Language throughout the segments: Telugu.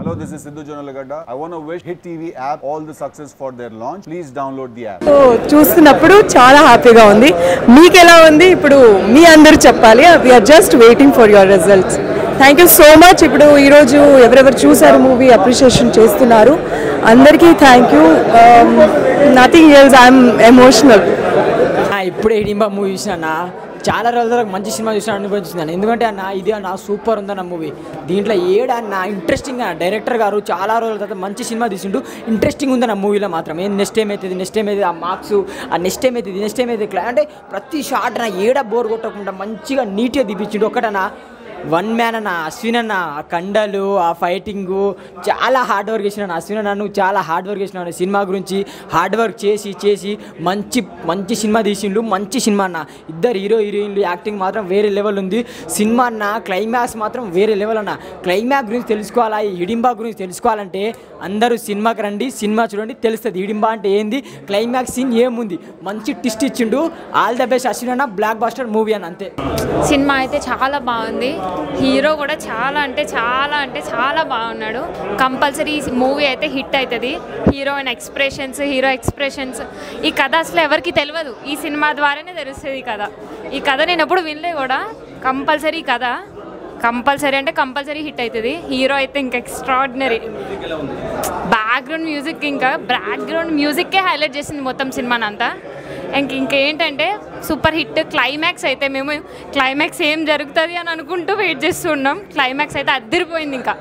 Hello, this is Sidhu Jonalagada. I want to wish Hit TV app all the success for their launch. Please download the app. So చూస్తున్నప్పుడు చాలా హ్యాపీగా ఉంది మీకు ఎలా ఉంది ఇప్పుడు మీ అందరూ చెప్పాలి we are just waiting for your results thank you so much ఇప్పుడు ఈరోజు ఎవరెవరు చూసారు మూవీ అప్రిషియేషన్ చేస్తున్నారు అందరికీ thank you nothing else I'm emotional ఆ, ఇప్పుడే హిడింబా మూవీ చూసిన చాలా రోజుల తర్వాత మంచి సినిమా చూసిన అనిపించింది ఎందుకంటే అన్న ఇది అన్న సూపర్ ఉందన్న మూవీ దీంట్లో ఏడన్న ఇంట్రెస్టింగ్ అన్న డైరెక్టర్ గారు చాలా రోజుల తర్వాత మంచి సినిమా తీసిండు ఇంట్రెస్టింగ్ ఉందన్న మూవీలో మాత్రం ఏం నెక్స్ట్ టైం అవుతుంది నెక్స్ట్ టైం అవుతుంది ఆ మార్క్స్ ఆ నెక్స్ట్ టైం అవుతుంది నెక్స్ట్ టైం అవుతుంది ఇట్లా అంటే ప్రతి షాట్ నా ఏడ బోర్ కొట్టకుండా మంచిగా నీట్గా తీపించిండు ఒకటన్నా వన్ మ్యాన్ అన్న అశ్విన్ అన్న ఆ కండలు ఆ ఫైటింగు చాలా హార్డ్ వర్క్ చేసిన అశ్విన్ అన్న నువ్వు చాలా హార్డ్ వర్క్ చేసినావు సినిమా గురించి హార్డ్ వర్క్ చేసి చేసి మంచి మంచి సినిమా తీసిండు మంచి సినిమా అన్న ఇద్దరు హీరో హీరోయిన్లు యాక్టింగ్ మాత్రం వేరే లెవెల్ ఉంది సినిమా అన్న క్లైమాక్స్ మాత్రం వేరే లెవెల్ అన్న క్లైమాక్స్ గురించి తెలుసుకోవాలా ఈ హిడింబా గురించి తెలుసుకోవాలంటే అందరూ సినిమాకి రండి సినిమా చూడండి తెలుస్తుంది హిడింబా అంటే ఏంది క్లైమాక్స్ సీన్ ఏముంది మంచి ట్విస్ట్ ఇచ్చిండు ఆల్ ద బెస్ట్ అశ్విన్ అన్న బ్లాక్ బాస్టర్ మూవీ అని అంతే సినిమా అయితే చాలా బాగుంది హీరో కూడా చాలా అంటే చాలా అంటే చాలా బాగున్నాడు కంపల్సరీ ఈ మూవీ అయితే హిట్ అవుతుంది హీరోయిన్ ఎక్స్ప్రెషన్స్ హీరో ఎక్స్ప్రెషన్స్ ఈ కథ అసలు ఎవరికి తెలియదు ఈ సినిమా ద్వారానే తెలుస్తుంది ఈ కథ ఈ కథ నేను ఎప్పుడు వినలే కూడా కంపల్సరీ కథ కంపల్సరీ అంటే కంపల్సరీ హిట్ అవుతుంది హీరో అయితే ఇంకా ఎక్స్ట్రాడినరీ బ్యాక్గ్రౌండ్ మ్యూజిక్ ఇంకా బ్యాక్గ్రౌండ్ మ్యూజిక్కే హైలైట్ చేసింది మొత్తం సినిమాని అంతా ఇంక ఇంకేంటంటే సూపర్ హిట్ క్లైమాక్స్ అయితే మేము క్లైమాక్స్ ఏం జరుగుతుంది అని అనుకుంటూ వెయిట్ చేస్తున్నాం క్లైమాక్స్ అయితే అద్దరిపోయింది ఇంకా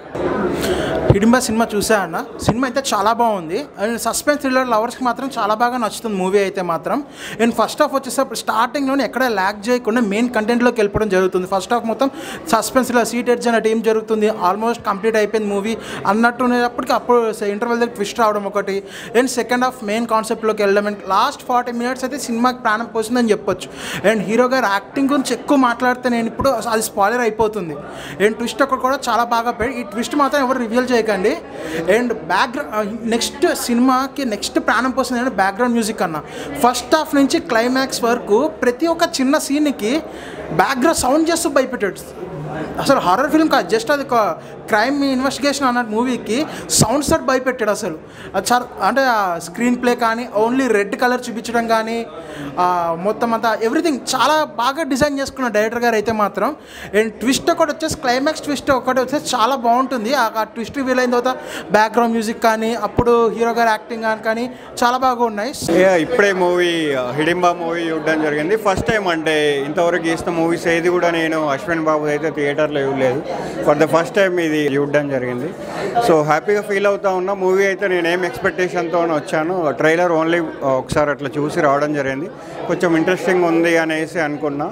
హిడింబా సినిమా చూసా అన్న సినిమా అయితే చాలా బాగుంది అండ్ సస్పెన్స్ థ్రిల్లర్ లవర్స్కి మాత్రం చాలా బాగా నచ్చుతుంది మూవీ అయితే మాత్రం అండ్ ఫస్ట్ హాఫ్ వచ్చేసరికి స్టార్టింగ్లోనే ఎక్కడ ల్యాక్ చేయకుండా మెయిన్ కంటెంట్లోకి వెళ్ళిపోవడం జరుగుతుంది ఫస్ట్ హాఫ్ మొత్తం సస్పెన్స్ ఇలా సీట్ ఎడ్జ్ అనే టీం జరుగుతుంది ఆల్మోస్ట్ కంప్లీట్ అయిపోయింది మూవీ అన్నట్టు ఉండేటప్పటికి అప్పుడు ఇంటర్వెల్ దగ్గర ట్విస్ట్ రావడం ఒకటి అండ్ సెకండ్ హాఫ్ మెయిన్ కాన్సెప్ట్లోకి వెళ్ళడం అండ్ లాస్ట్ ఫార్టీ మినిట్స్ అయితే సినిమాకి ప్రాణం పోసిందని చెప్పొచ్చు అండ్ హీరో గారు యాక్టింగ్ గురించి ఎక్కువ మాట్లాడితే నేను ఇప్పుడు అది స్పాయిలర్ అయిపోతుంది అండ్ ట్విస్ట్ ఒకటి కూడా చాలా బాగా పెట్టి ఈ ట్విస్ట్ మాత్రం ఎవరు రివీల్ చేయకండి అండ్ బ్యాక్గ్రౌండ్ నెక్స్ట్ సినిమాకి నెక్స్ట్ ప్రాణం పోసింది అంటే బ్యాక్గ్రౌండ్ మ్యూజిక్ అన్న ఫస్ట్ హాఫ్ నుంచి క్లైమాక్స్ వరకు ప్రతి ఒక్క చిన్న సీన్కి బ్యాక్గ్రౌండ్ సౌండ్ చేస్తూ భయపెట్టాడు అసలు హారర్ ఫిల్మ్ కాదు జస్ట్ అది ఒక క్రైమ్ ఇన్వెస్టిగేషన్ అన్న మూవీకి సౌండ్స్ తోటి భయపెట్టాడు అసలు అది చాలా అంటే ఆ స్క్రీన్ ప్లే కానీ ఓన్లీ రెడ్ కలర్ చూపించడం కానీ ఆ మొత్తం అంతా ఎవ్రీథింగ్ చాలా బాగా డిజైన్ చేసుకున్న డైరెక్టర్ గారు అయితే మాత్రం అండ్ ట్విస్ట్ ఒకటి వచ్చేసి క్లైమాక్స్ ట్విస్ట్ ఒకటి వచ్చేసి చాలా బాగుంటుంది ఆ ట్విస్ట్ రివీల్ అయిన తర్వాత బ్యాక్గ్రౌండ్ మ్యూజిక్ కానీ అప్పుడు హీరో గారు యాక్టింగ్ కానీ కానీ చాలా బాగా ఉన్నాయి యా, ఇప్పుడే మూవీ హిడింబా మూవీ చూడడం జరిగింది ఫస్ట్ టైం అంటే ఇంతవరకు చేసిన మూవీస్ ఏది కూడా నేను అశ్విన్ బాబు అయితే థియేటర్లో ఇవ్వలేదు ఫర్ ద ఫస్ట్ టైం ఇది చూడడం జరిగింది సో హ్యాపీగా ఫీల్ అవుతా ఉన్నా మూవీ అయితే నేను ఏం ఎక్స్పెక్టేషన్తో వచ్చాను ట్రైలర్ ఓన్లీ ఒకసారి అట్లా చూసి రావడం జరిగింది కొంచెం ఇంట్రెస్టింగ్ ఉంది అనేసి అనుకున్నా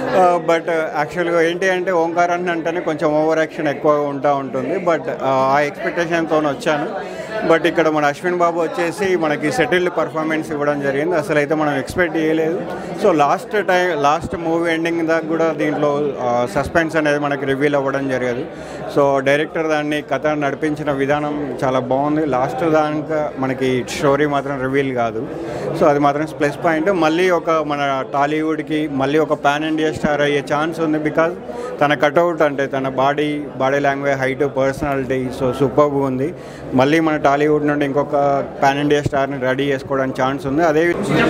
బట్ యాక్చువల్గా ఏంటి అంటే ఓంకారాన్ని అంటేనే కొంచెం ఓవర్ యాక్షన్ ఎక్కువ ఉంటా ఉంటుంది బట్ ఆ ఎక్స్పెక్టేషన్తో వచ్చాను బట్ ఇక్కడ మన అశ్విన్ బాబు వచ్చేసి మనకి సెటిల్డ్ పర్ఫార్మెన్స్ ఇవ్వడం జరిగింది అసలు అయితే మనం ఎక్స్పెక్ట్ చేయలేదు so last time last movie ending దాకా కూడా దీంట్లో సస్పెన్స్ అనేది మనకి రివీల్ అవ్వడం జరిగదు సో డైరెక్టర్ దాన్ని కథ నడిపించిన విధానం చాలా బాగుంది లాస్ట్ దాకా మనకి స్టోరీ మాత్రం రివీల్ కాదు సో అది మాత్రం ప్లస్ పాయింట్ మళ్ళీ ఒక మన టాలీవుడ్కి మళ్ళీ ఒక పాన్ ఇండియా స్టార్ అయ్యే ఛాన్స్ ఉంది బికాజ్ తన కటౌట్ అంటే తన body body language height personality so super ఉంది మళ్ళీ మన టాలీవుడ్ నుండి ఇంకొక పాన్ ఇండియా స్టార్ని రెడీ చేసుకోవడానికి ఛాన్స్ ఉంది అదే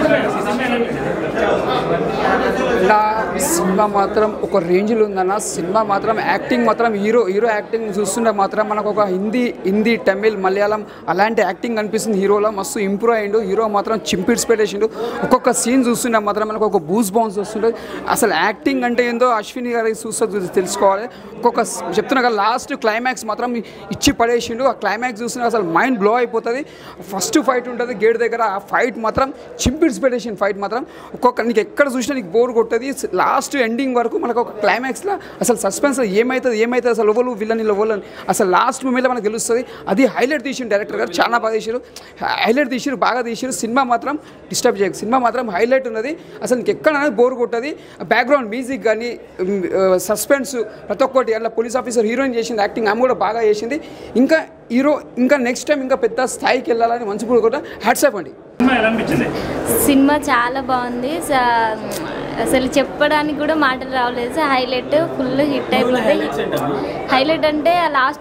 నా సినిమా మాత్రం ఒక రేంజ్లో ఉందన్న సినిమా మాత్రం యాక్టింగ్ మాత్రం హీరో హీరో యాక్టింగ్ చూస్తుంటే మాత్రం మనకు ఒక హిందీ హిందీ తమిళ్ మలయాళం అలాంటి యాక్టింగ్ అనిపిస్తుంది హీరోలో మస్తు ఇంప్రూవ్ అయ్యిండు హీరో మాత్రం చింపిడ్స్ పెట్టేసిండు ఒక్కొక్క సీన్ చూస్తుంటే మాత్రం మనకు ఒక బూస్ బౌన్స్ వస్తుంటుంది అసలు యాక్టింగ్ అంటే ఏందో అశ్విని గారి చూస్తే తెలుసుకోవాలి ఒక్కొక్క చెప్తున్నా కదా లాస్ట్ క్లైమాక్స్ మాత్రం ఇచ్చి పడేసిండు ఆ క్లైమాక్స్ చూస్తున్నా అసలు మైండ్ బ్లో అయిపోతుంది ఫస్ట్ ఫైట్ ఉంటుంది గేట్ దగ్గర ఆ ఫైట్ మాత్రం చింపిడ్స్ పెట్టేసిండు ఫైట్ మాత్రం ఒక్కొక్క నీకు ఎక్కడ చూసినా నీకు బోర్ కొట్టది లాస్ట్ ఎండింగ్ వరకు మనకు ఒక క్లైమాక్స్లో అసలు సస్పెన్స్ ఏమవుతుంది ఏమవుతుంది అసలు ఎవరు విల్లని ఎవరు అని అసలు లాస్ట్ మూమెంట్లో మనకు తెలుస్తుంది అది హైలైట్ తీసిండు డైరెక్టర్ గారు చాలా బాగా తీసారు హైలైట్ తీసిరు బాగా తీసిరు సినిమా మాత్రం డిస్టర్బ్ చేయకు సినిమా మాత్రం హైలైట్ ఉన్నది అసలు నీకు ఎక్కడ బోర్ కొట్టది బ్యాక్గ్రౌండ్ మ్యూజిక్ కానీ సస్పెన్స్ ప్రతి ఒక్కటి అలా పోలీస్ ఆఫీసర్ హీరోయిన్ చేసింది యాక్టింగ్ ఆమె కూడా బాగా చేసింది ఇంకా హీరో ఇంకా నెక్స్ట్ టైం ఇంకా పెద్ద స్థాయికి వెళ్ళాలని మంచి కూడా హ్యాట్సాప్ అండి సినిమా చాలా బాగుంది స- అసలు చెప్పడానికి కూడా మాటలు రావలేదు హైలైట్ ఫుల్ హిట్ అయిపోతాయి హైలైట్ అంటే లాస్ట్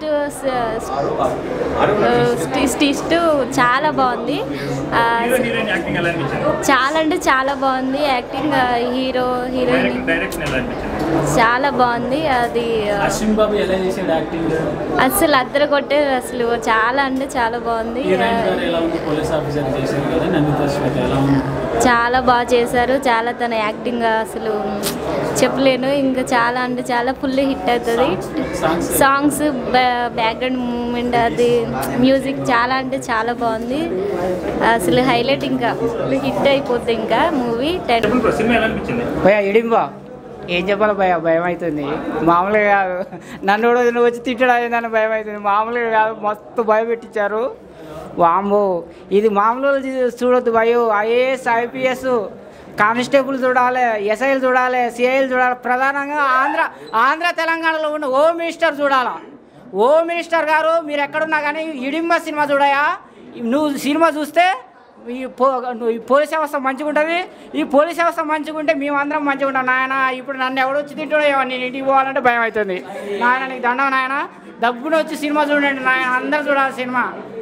స్టిస్ట్ చాలా బాగుంది ఆ, చాలా అంటే చాలా బాగుంది యాక్టింగ్ హీరో హీరోయిన్ చాలా బాగుంది అది అశ్విన్ బాబు ఎలా చేసాడు యాక్టింగ్ అసలు అద్దరు కొట్టే అసలు చాలా అంటే చాలా బాగుంది హీరోయిన్ గారు ఎలా ఉంది పోలీస్ ఆఫీసర్ చేశారు కదా నమిత శ్వేత ఎలా ఉంది చాలా బాగా చేశారు చాలా తన యాక్టింగ్ అసలు చెప్పలేను ఇంకా చాలా అంటే చాలా ఫుల్ హిట్ అవుతుంది సాంగ్స్ బ్యాక్గ్రౌండ్ మూమెంట్ అది మ్యూజిక్ చాలా అంటే చాలా బాగుంది అసలు హైలైట్ ఇంకా హిట్ అయిపోద్ది ఇంకా మూవీ టెన్ భయ ఇడింబా ఏం చెప్పాలి భయ భయం అవుతుంది మామూలుగా కాదు నన్ను కూడా నువ్వు వచ్చి తిట్టడం నన్ను భయం అవుతుంది మామూలుగా కాదు మస్తు భయం పెట్టించారు వాంబో ఇది మామూలు చూ- చూడొద్దు భయో ఐఏఎస్ ఐపీఎస్ కానిస్టేబుల్ చూడాలి ఎస్ఐలు చూడాలి సిఐలు చూడాలి ప్రధానంగా ఆంధ్ర ఆంధ్ర తెలంగాణలో ఉన్న హోమ్ మినిస్టర్ చూడాలా హోమ్ మినిస్టర్ గారు మీరు ఎక్కడున్నా కానీ ఇడింబ సినిమా చూడయా నువ్వు సినిమా చూస్తే ఈ పో నువ్వు ఈ పోలీస్ వ్యవస్థ మంచిగా ఉంటుంది ఈ పోలీస్ వ్యవస్థ మంచిగా ఉంటే మేమందరం మంచిగా ఉంటాం నాయన ఇప్పుడు నన్ను ఎవడు వచ్చి తింటాడో ఏమో నేను ఇంటికి పోవాలంటే భయం అవుతుంది నాయన నీకు దండం నాయన దగ్గున వచ్చి సినిమా చూడండి నాయన అందరూ చూడాలి సినిమా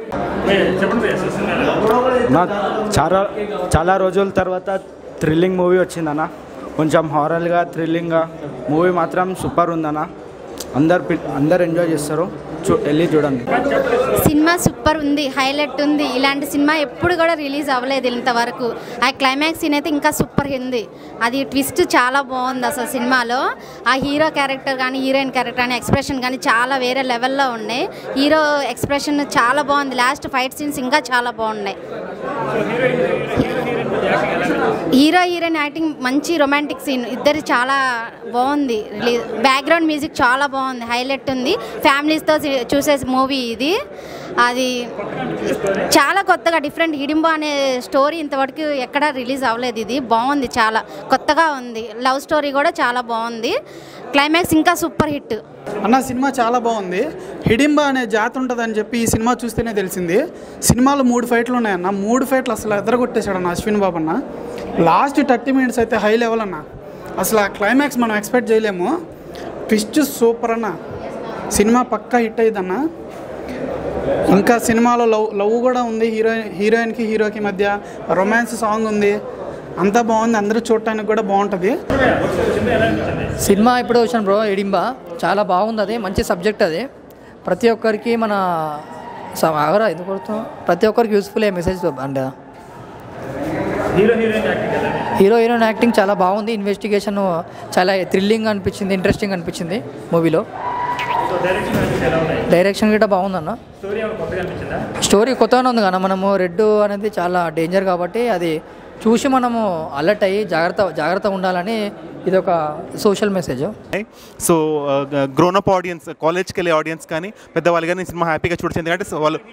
నా చాలా చాలా రోజుల తర్వాత థ్రిల్లింగ్ మూవీ వచ్చిందన్న కొంచెం హారర్గా థ్రిల్లింగ్గా మూవీ మాత్రం సూపర్ ఉందన్న అందరు పి- అందరు ఎంజాయ్ చేస్తారు చూ వెళ్ళి చూడండి సినిమా సూపర్ ఉంది హైలైట్ ఉంది ఇలాంటి సినిమా ఎప్పుడు కూడా రిలీజ్ అవ్వలేదు ఇంతవరకు ఆ క్లైమాక్స్ సీన్ అయితే ఇంకా సూపర్ ఉంది అది ట్విస్ట్ చాలా బాగుంది అసలు సినిమాలో ఆ హీరో క్యారెక్టర్ కానీ హీరోయిన్ క్యారెక్టర్ కానీ ఎక్స్ప్రెషన్ కానీ చాలా వేరే లెవెల్లో ఉన్నాయి హీరో ఎక్స్ప్రెషన్ చాలా బాగుంది లాస్ట్ ఫైట్ సీన్స్ ఇంకా చాలా బాగున్నాయి హీరో హీరోయిన్ యాక్టింగ్ మంచి రొమాంటిక్ సీన్ ఇద్దరు చాలా బాగుంది బ్యాక్గ్రౌండ్ మ్యూజిక్ చాలా బాగుంది హైలైట్ ఉంది ఫ్యామిలీస్తో చూసే మూవీ ఇది అది చాలా కొత్తగా డిఫరెంట్ హిడింబా అనే స్టోరీ ఇంతవరకు ఎక్కడా రిలీజ్ అవ్వలేదు ఇది బాగుంది చాలా కొత్తగా ఉంది లవ్ స్టోరీ కూడా చాలా బాగుంది క్లైమాక్స్ ఇంకా సూపర్ హిట్ అన్న సినిమా చాలా బాగుంది హిడింబా అనే జాతి ఉంటుందని చెప్పి ఈ సినిమా చూస్తేనే తెలిసింది సినిమాలో మూడు ఫైట్లు ఉన్నాయన్న మూడు ఫైట్లు అసలు ఎదరగొట్టేశాడు అన్న అశ్విన్ బాబు అన్న లాస్ట్ థర్టీ మినిట్స్ అయితే హై లెవెల్ అన్న అసలు ఆ క్లైమాక్స్ మనం ఎక్స్పెక్ట్ చేయలేము ట్విస్ట్ సూపర్ అన్న సినిమా పక్కా హిట్ అయ్యిందన్న ఇంకా సినిమాలో లవ్ లవ్ కూడా ఉంది హీరోయిన్ హీరోయిన్కి హీరోకి మధ్య రొమాన్స్ సాంగ్ ఉంది అంతా బాగుంది అందరూ చూడటానికి కూడా బాగుంటుంది సినిమా ఇప్పుడు వచ్చాను బ్రో ఇడింబా చాలా బాగుంది అది మంచి సబ్జెక్ట్ అది ప్రతి ఒక్కరికి మన స- ఆగరా ఎందుకు కొడుతున్నావు? ప్రతి ఒక్కరికి యూస్ఫుల్ అయ్యే message and hero heroine acting చాలా బాగుంది ఇన్వెస్టిగేషన్ చాలా థ్రిల్లింగ్ అనిపించింది ఇంట్రెస్టింగ్ అనిపించింది మూవీలో డైరెక్షన్ కూడా బాగుందన్న స్టోరీ కొత్తగానే ఉంది కదా మనము రెడ్ అనేది చాలా డేంజర్ కాబట్టి అది చూసి మనము అలర్ట్ అయ్యి జాగ్రత్త జాగ్రత్త ఉండాలని ఇది ఒక social message so grown up audience కాలేజ్కి వెళ్ళే ఆడియన్స్ కానీ పెద్దవాళ్ళు కానీ ఈ సినిమా హ్యాపీగా చూడొచ్చు ఎందుకంటే సో వాళ్ళు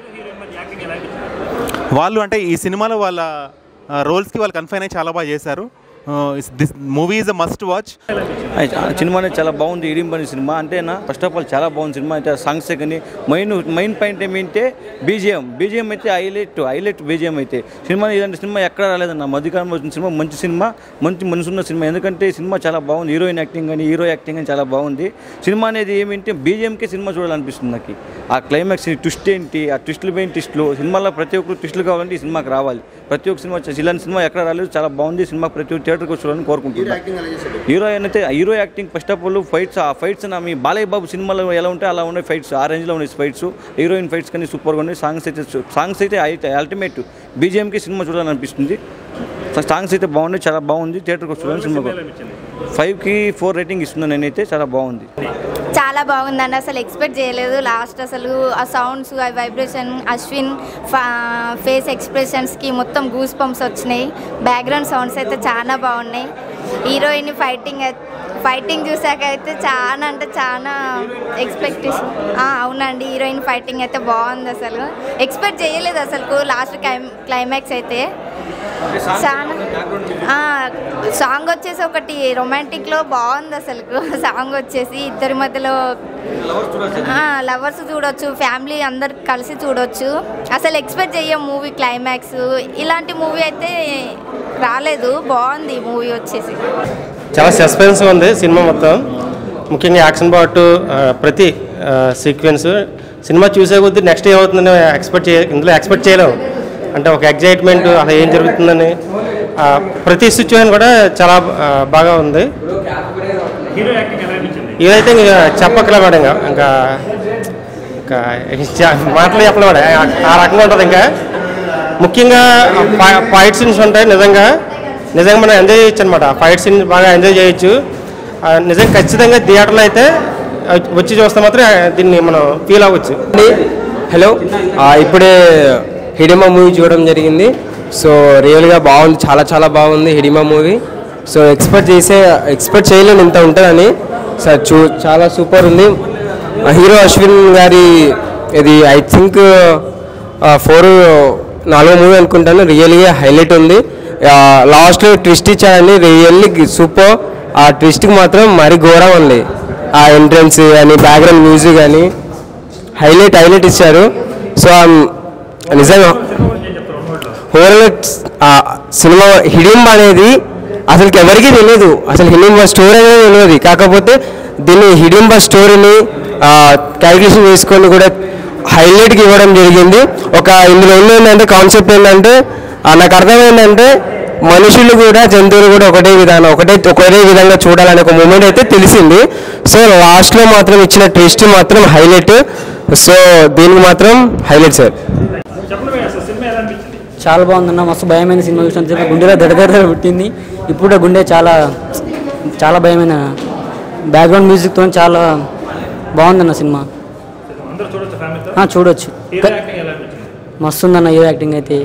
వాళ్ళు అంటే ఈ సినిమాలో వాళ్ళ రోల్స్కి వాళ్ళు కన్ఫైన్ అయ్యి చాలా బాగా చేశారు this movie is a must watch సినిమా అనేది చాలా బాగుంది ఇడింపని సినిమా అంటేనా ఫస్ట్ ఆఫ్ ఆల్ చాలా బాగుంది సినిమా అయితే సాంగ్స్ కానీ మెయిన్ మెయిన్ పాయింట్ ఏమంటే బీజిఎం బీజిఎం అయితే హైలైట్ హైలైట్ బీజిఎం అయితే సినిమా ఇలాంటి సినిమా ఎక్కడ రాలేదన్న మధ్యకాలంలో వచ్చిన సినిమా మంచి సినిమా మంచి మనసున్న సినిమా ఎందుకంటే సినిమా చాలా బాగుంది హీరోయిన్ యాక్టింగ్ కానీ హీరో యాక్టింగ్ కానీ చాలా బాగుంది సినిమా అనేది ఏమిటంటే బీజిఎంకే సినిమా చూడాలనిపిస్తుంది నాకు ఆ క్లైమాక్స్ ట్విస్ట్ ఏంటి ఆ ట్విస్టులు పోయిన ట్విస్టులు సినిమాలో ప్రతి ఒక్కరు ట్విస్టులు కావాలంటే ఈ సినిమాకి రావాలి ప్రతి ఒక్క సినిమా వచ్చేసి ఇలాంటి సినిమా ఎక్కడ రాలేదు చాలా బాగుంది సినిమా ప్రతి ఒక్క థియేటర్కి వచ్చాలని కోరుకుంటున్నాను హీరో అయితే hero acting first of all fights ఆ ఫైట్స్ నా మీ బాలయ్య బాబు సినిమాలో ఎలా ఉంటాయి అలా ఉన్నాయి ఫైట్స్ ఆ రేంజ్లో ఉన్నాయి ఫైట్స్ హీరోయిన్ ఫైట్స్ కానీ సూపర్గా ఉన్నాయి సాంగ్స్ అయితే సాంగ్స్ అయితే అల్టిమేట్ బీజిఎంకి సినిమా చూడాలనిపిస్తుంది సాంగ్స్ అయితే బాగున్నాయి చాలా బాగుంది థియేటర్కి వచ్చి సినిమా ఫైవ్కి ఫోర్ రేటింగ్ ఇస్తున్నాను నేనైతే చాలా బాగుంది చాలా బాగుందండి అసలు ఎక్స్పెక్ట్ చేయలేదు లాస్ట్ అసలు ఆ సౌండ్స్ ఆ వైబ్రేషన్ అశ్విన్ ఫేస్ ఎక్స్ప్రెషన్స్కి మొత్తం గూస్ పంప్స్ వచ్చినాయి బ్యాక్గ్రౌండ్ సౌండ్స్ అయితే చాలా బాగున్నాయి హీరోయిన్ ఫైటింగ్ ఫైటింగ్ చూసాక అయితే చాలా అంటే చాలా ఎక్స్పెక్టేషన్ అవునండి హీరోయిన్ ఫైటింగ్ అయితే బాగుంది అసలు ఎక్స్పెక్ట్ చేయలేదు అసలు లాస్ట్ క్లైమాక్స్ అయితే చాలా సాంగ్ వచ్చేసి ఒకటి రొమాంటిక్లో బాగుంది అసలు సాంగ్ వచ్చేసి ఇద్దరి మధ్యలో లవర్స్ చూడొచ్చు ఫ్యామిలీ అందరు కలిసి చూడొచ్చు అసలు ఎక్స్పెక్ట్ చెయ్యం మూవీ క్లైమాక్స్ ఇలాంటి మూవీ అయితే రాలేదు బాగుంది మూవీ వచ్చేసి చాలా సస్పెన్స్ ఉంది సినిమా మొత్తం ముఖ్యంగా యాక్షన్ పార్ట్ ప్రతి సీక్వెన్స్ సినిమా చూసే కొద్దీ నెక్స్ట్ ఏమవుతుందని ఎక్స్పెక్ట్ చేయ ఇందులో ఎక్స్పెక్ట్ చేయలేము అంటే ఒక ఎగ్జైట్మెంట్ అలా ఏం జరుగుతుందని ఆ, ప్రతి సిచ్యువేషన్ కూడా చాలా ఆ, బాగా ఉంది ఇదైతే ఇంకా చెప్పక్కలే మేడం ఇంకా ఇంకా ఇంకా చ- మాటలు చెప్పలే మేడం ఆ- ఆ రకంగా ఉంటుంది ఇంకా ముఖ్యంగా ఫైట్ సీన్స్ ఉంటాయి నిజంగా నిజంగా మనం ఎంజాయ్ చేయొచ్చు అనమాట ఫైట్ సీన్స్ బాగా ఎంజాయ్ చేయొచ్చు ఆ, నిజంగా ఖచ్చితంగా థియేటర్లో అయితే ఆ, వచ్చి చూస్తే మాత్రం ఆ, దీన్ని మనం ఫీల్ అవ్వచ్చు హలో ఆ, ఇప్పుడే హిడిమా మూవీ చూడడం జరిగింది సో రియల్గా బాగుంది చాలా చాలా బాగుంది హిడిమా మూవీ సో ఎక్స్పెక్ట్ చేసే ఎక్స్పెక్ట్ చేయలేని ఇంత ఉంటుందని సార్ చూ చాలా సూపర్ ఉంది ఆ హీరో అశ్విన్ గారి ఇది ఐ థింక్ ఫోర్ నాలుగో మూవీ అనుకుంటాను రియల్గా హైలైట్ ఉంది లాస్ట్లో ట్విస్ట్ ఇచ్చాడని రియల్లీ సూపర్ ఆ ట్విస్ట్కి మాత్రం మరీ ఘోరం ఉంది ఆ ఎంట్రన్స్ కానీ బ్యాక్గ్రౌండ్ మ్యూజిక్ కానీ హైలైట్ హైలైట్ ఇచ్చారు సో నిజంగా ఓవరాల్ సినిమా హిడింబ అనేది అసలుకి ఎవరికీ తెలియదు అసలు హిడింబ స్టోరీ అనేది తెలియదు కాకపోతే దీన్ని హిడింబ స్టోరీని క్యాలిక్యులేషన్ చేసుకొని కూడా హైలైట్కి ఇవ్వడం జరిగింది ఒక ఇందులో ఏంటంటే కాన్సెప్ట్ ఏంటంటే ఆ, నాకు అర్థమైందంటే మనుషులు కూడా జంతువులు కూడా ఒకటే విధానం ఒకటే ఒకటే విధంగా చూడాలనే ఒక మూమెంట్ అయితే తెలిసింది సో లాస్ట్లో మాత్రం ఇచ్చిన ట్విస్ట్ మాత్రం హైలైట్ సో దీనికి మాత్రం హైలైట్ సార్ చాలా బాగుందన్న మస్తు భయమైన సినిమా చూసినంత సేపు గుండెలో దడదడ పుట్టింది ఇప్పుడు గుండె చాలా చాలా భయమైన బ్యాక్గ్రౌండ్ మ్యూజిక్తో చాలా బాగుందన్న సినిమా ఆ, చూడొచ్చు మస్తు ఉందన్న హీరో యాక్టింగ్ అయితే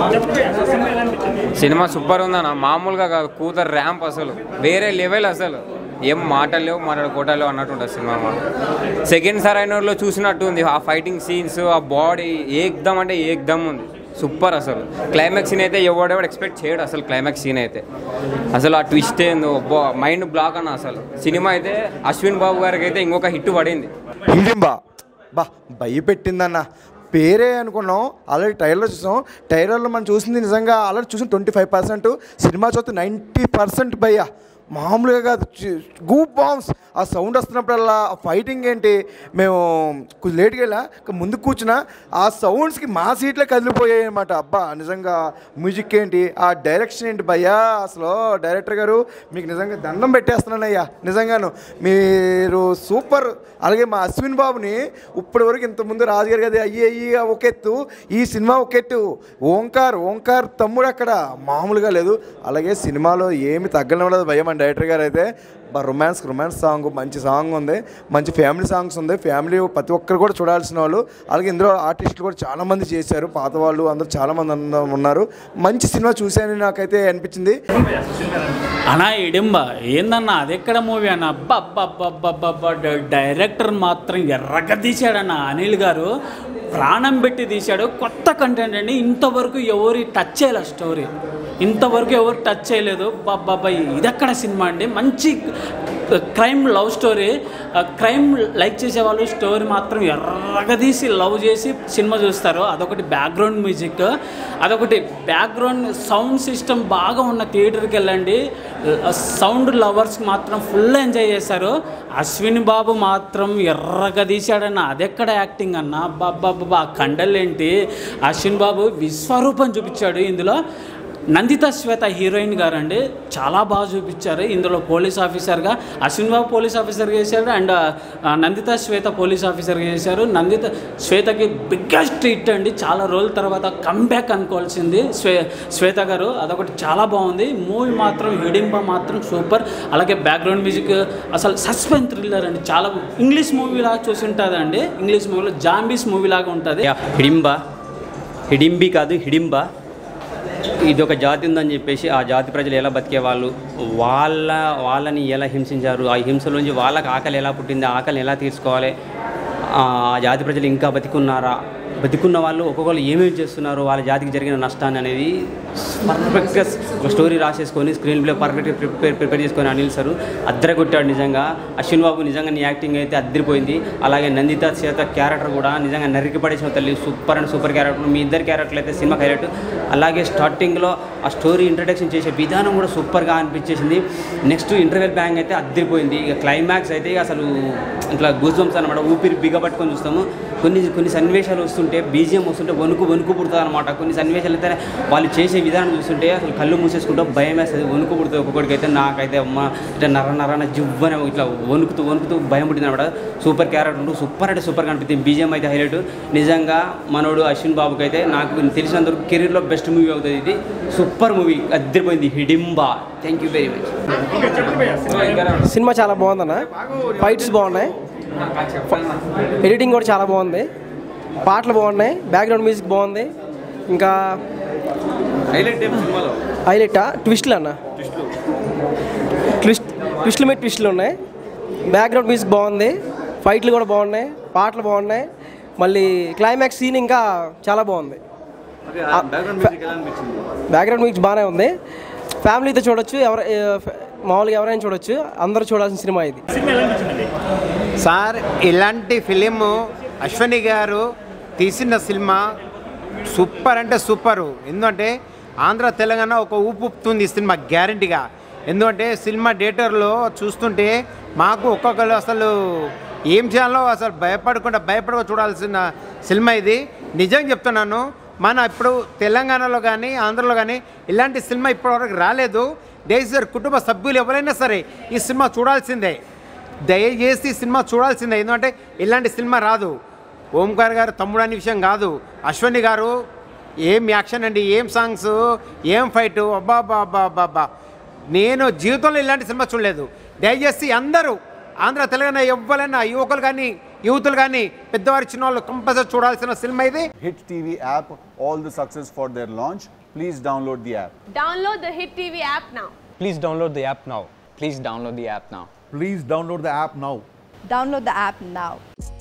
సినిమా సూపర్ ఉందన్న మామూలుగా కాదు కూతురు ర్యాంప్ అసలు వేరే లెవెల్ అసలు ఏం మాటలు లేవు మాట్లాడుకోవటాలు అన్నట్టు ఉంటుంది సినిమా సెకండ్ సరైనలో చూసినట్టు ఉంది ఆ ఫైటింగ్ సీన్స్ ఆ బాడీ ఏకదమ్ అంటే ఏకదమ్ ఉంది సూపర్ అసలు క్లైమాక్స్ సీన్ అయితే ఎవడెవడు ఎక్స్పెక్ట్ చేయడు అసలు క్లైమాక్స్ సీన్ అయితే అసలు ఆ ట్విస్ట్ ఏందో మైండ్ బ్లాక్ అన్న అసలు సినిమా అయితే అశ్విన్ బాబు గారికి అయితే ఇంకొక హిట్ పడింది హిడింబా బా భయపెట్టిందన్న పేరే అనుకున్నాం ఆల్రెడీ ట్రైలర్ చూసాం ట్రైలర్లో మనం చూసింది నిజంగా ఆల్రెడీ చూసిన ట్వంటీ ఫైవ్ పర్సెంట్ సినిమా చూస్తే నైంటీ పర్సెంట్ భయ్యా మామూలుగా కాదు గూ బాంబ్స్ ఆ సౌండ్ వస్తున్నప్పుడల్లా ఆ ఫైటింగ్ ఏంటి మేము కొంచెం లేట్గా వెళ్ళా ఇంకా ముందు కూర్చున్నా ఆ సౌండ్స్కి మా సీట్లే కదిలిపోయాయి అనమాట అబ్బా నిజంగా మ్యూజిక్ ఏంటి ఆ డైరెక్షన్ ఏంటి భయ్యా అసలు డైరెక్టర్ గారు మీకు నిజంగా దండం పెట్టేస్తున్నానయ్యా నిజంగాను మీరు సూపర్ అలాగే మా అశ్విన్ బాబుని ఇప్పటి వరకు ఇంతకుముందు రాజుగారి గది అయ్యి అయ్యి ఒక ఎత్తు ఈ సినిమా ఒక ఎత్తు ఓంకార్ ఓంకార్ తమ్ముడు అక్కడ మామూలుగా లేదు అలాగే సినిమాలో ఏమి తగ్గడం భయం మన డైరెక్టర్ గారు అయితే రొమాన్స్ రొమాన్స్ సాంగ్ మంచి సాంగ్ ఉంది మంచి ఫ్యామిలీ సాంగ్స్ ఉంది ఫ్యామిలీ ప్రతి ఒక్కరు కూడా చూడాల్సిన వాళ్ళు అలాగే ఇందులో ఆర్టిస్టులు కూడా చాలా మంది చేశారు పాత వాళ్ళు అందరూ చాలా మంది అందరూ ఉన్నారు మంచి సినిమా చూశానని నాకైతే అనిపించింది అన్నా ఇడింబ ఏందన్నా అది ఎక్కడ మూవీ అన్న అబ్బా అబ్బా అబ్బా అబ్బా అబ్బా అబ్బా డ- డైరెక్టర్ మాత్రం ఎర్రగా తీశాడన్న అనిల్ గారు ప్రాణం పెట్టి తీశాడు కొత్త కంటెంట్ అండి ఇంతవరకు ఎవరు టచ్ చేయలే స్టోరీ ఇంతవరకు ఎవరు టచ్ చేయలేదు బాబా ఇదెక్కడ సినిమా అండి మంచి crime love story crime like చేసే వాళ్ళు స్టోరీ మాత్రం ఎర్రగా తీసి లవ్ చేసి సినిమా చూస్తారు అదొకటి బ్యాక్గ్రౌండ్ మ్యూజిక్ అదొకటి బ్యాక్గ్రౌండ్ సౌండ్ సిస్టమ్ బాగా ఉన్న థియేటర్కి వెళ్ళండి సౌండ్ లవర్స్కి మాత్రం ఫుల్ ఎంజాయ్ చేశారు అశ్విన్ బాబు మాత్రం ఎర్రగా తీశాడన్న అదెక్కడ యాక్టింగ్ అన్న బాబా ఆ కండలేంటి అశ్విన్ బాబు విశ్వరూపం చూపించాడు ఇందులో నందిత శ్వేత హీరోయిన్ గారు అండి చాలా బాగా చూపించారు ఇందులో పోలీస్ ఆఫీసర్గా అశ్విన్ బాబు పోలీస్ ఆఫీసర్గా చేశారు అండ్ ఆ, నందిత శ్వేత పోలీస్ ఆఫీసర్గా చేశారు నందిత శ్వేతకి బిగ్గెస్ట్ హిట్ అండి చాలా రోజుల తర్వాత కంబ్యాక్ అనుకోవాల్సింది శ్వే శ్వేత గారు అదొకటి చాలా బాగుంది మూవీ మాత్రం హిడింబ మాత్రం సూపర్ అలాగే బ్యాక్గ్రౌండ్ మ్యూజిక్ అసలు సస్పెన్స్ థ్రిల్లర్ అండి చాలా ఇంగ్లీష్ మూవీ లాగా చూసి ఉంటుంది అండి ఇంగ్లీష్ మూవీలో జాంబీస్ మూవీ లాగా ఉంటుంది హిడింబ హిడింబి కాదు హిడింబ ఇది ఒక జాతి ఉందని చెప్పేసి ఆ జాతి ప్రజలు ఎలా బతికే వాళ్ళు వాళ్ళ వాళ్ళని ఎలా హింసించారు ఆ హింసలోంచి వాళ్ళకి ఆకలి ఎలా పుట్టింది ఆ ఆకలిని ఎలా తీర్చుకోవాలి ఆ జాతి ప్రజలు ఇంకా బతికున్నారా బతికున్న వాళ్ళు ఒక్కొక్కరు ఏమేమి చేస్తున్నారు వాళ్ళ జాతికి జరిగిన నష్టాన్ని అనేది పర్ఫెక్ట్గా ఒక స్టోరీ రాసేసుకొని స్క్రీన్ ప్లే పర్ఫెక్ట్గా ప్రిపేర్ ప్రిపేర్ చేసుకొని అనిల్ సార్ అద్దరగొట్టాడు నిజంగా అశ్విన్ బాబు నిజంగా నీ యాక్టింగ్ అయితే అద్దరిపోయింది అలాగే నందిత చేత క్యారెక్టర్ కూడా నిజంగా నరికి పడేసిన తల్లి సూపర్ అండ్ సూపర్ క్యారెక్టర్ మీ ఇద్దరు క్యారెక్టర్లు అయితే సినిమా హైలైట్ అలాగే స్టార్టింగ్లో ఆ స్టోరీ ఇంట్రడక్షన్ చేసే విధానం కూడా సూపర్గా అనిపించేసింది నెక్స్ట్ ఇంటర్వెల్ బ్యాంగ్ అయితే అద్దరిపోయింది ఇక క్లైమాక్స్ అయితే ఇక అసలు ఇట్లా గూస్ బంప్స్ అనమాట ఊపిరి బిగపట్టుకొని చూస్తాము కొన్ని కొన్ని సన్నివేశాలు వస్తుంటే బీజిఎం వస్తుంటే వణుకు వణుకు పుడుతుంది అనమాట కొన్ని సన్నివేశాలు అయితే వాళ్ళు చేసే విధానం చూస్తుంటే అసలు కళ్ళు మూసేసుకుంటూ భయం వేస్తుంది వణుకు పుడుతుంది ఒక్కొక్కడికి అయితే నాకైతే అమ్మ ఇట్లా నర నరన జివ్వన ఇట్లా వణుకుతూ వణుకుతూ భయం పుట్టింది అనమాట సూపర్ క్యారెక్టర్ సూపర్ అంటే సూపర్ కనిపిస్తుంది బీజిఎం అయితే హైలైట్ నిజంగా మనోడు అశ్విన్ బాబుకి అయితే నాకు తెలిసినందుకు కెరీర్లో బెస్ట్ మూవీ అవుతుంది ఇది సూపర్ మూవీ అద్దరిపోయింది Hidimba thank you very much సినిమా చాలా బాగుందన్న ఫైట్స్ బాగున్నాయి ఎడిటింగ్ కూడా చాలా బాగుంది పాటలు బాగున్నాయి బ్యాక్గ్రౌండ్ మ్యూజిక్ బాగుంది ఇంకా హైలైట్ ఏం సినిమాలో హైలైటా ట్విస్ట్లు అన్న ట్విస్ట్ ట్విస్ట్లు మీద ట్విస్ట్లు ఉన్నాయి బ్యాక్గ్రౌండ్ మ్యూజిక్ బాగుంది ఫైట్లు కూడా బాగున్నాయి పాటలు బాగున్నాయి మళ్ళీ క్లైమాక్స్ సీన్ ఇంకా చాలా బాగుంది బ్యాక్గ్రౌండ్ మ్యూజిక్ ఎలా అనిపించింది బ్యాక్గ్రౌండ్ మ్యూజిక్ బాగానే ఉంది ఫ్యామిలీతో చూడొచ్చు ఎవరు ఏ, మామూలుగా ఎవరైనా చూడొచ్చు అందరూ చూడాల్సిన సినిమా ఇది సార్ ఇలాంటి ఫిలిం అశ్వని గారు తీసిన సినిమా సూపర్ అంటే సూపరు ఎందుకంటే ఆంధ్ర తెలంగాణ ఒక ఊపు ఊపుతుంది ఈ సినిమా గ్యారంటీగా ఎందుకంటే సినిమా థియేటర్లో చూస్తుంటే మాకు ఒక్కొక్కరు అసలు ఏం చేయాలో అసలు భయపడకుండా భయపడక చూడాల్సిన సినిమా ఇది నిజంగా చెప్తున్నాను మన ఇప్పుడు తెలంగాణలో కానీ ఆంధ్రలో కానీ ఇలాంటి సినిమా ఇప్పటివరకు రాలేదు దయచేసి కుటుంబ సభ్యులు ఎవరైనా సరే ఈ సినిమా చూడాల్సిందే దయచేసి ఈ సినిమా చూడాల్సిందే ఎందుకంటే ఇలాంటి సినిమా రాదు ఓంకార్ గారు తమ్ముడు అనే విషయం కాదు అశ్వని గారు ఏం యాక్షన్ అండి ఏం సాంగ్స్ ఏం ఫైట్ అబ్బా అబ్బా అబ్బా అబ్బా అబ్బా నేను జీవితంలో ఇలాంటి సినిమా చూడలేదు దయచేసి అందరూ ఆంధ్ర తెలంగాణ ఎవ్వరైనా యువకులు కానీ యూతులు కానీ పెద్దవారి చిన్నవాళ్ళు కంపల్సరీ చూడాల్సిన సినిమా ఇది Hit TV app, all the success for their launch. Please download the app. Download the Hit TV app now. Please download the app now. Please download the app now. Please download the app now. Download the app now.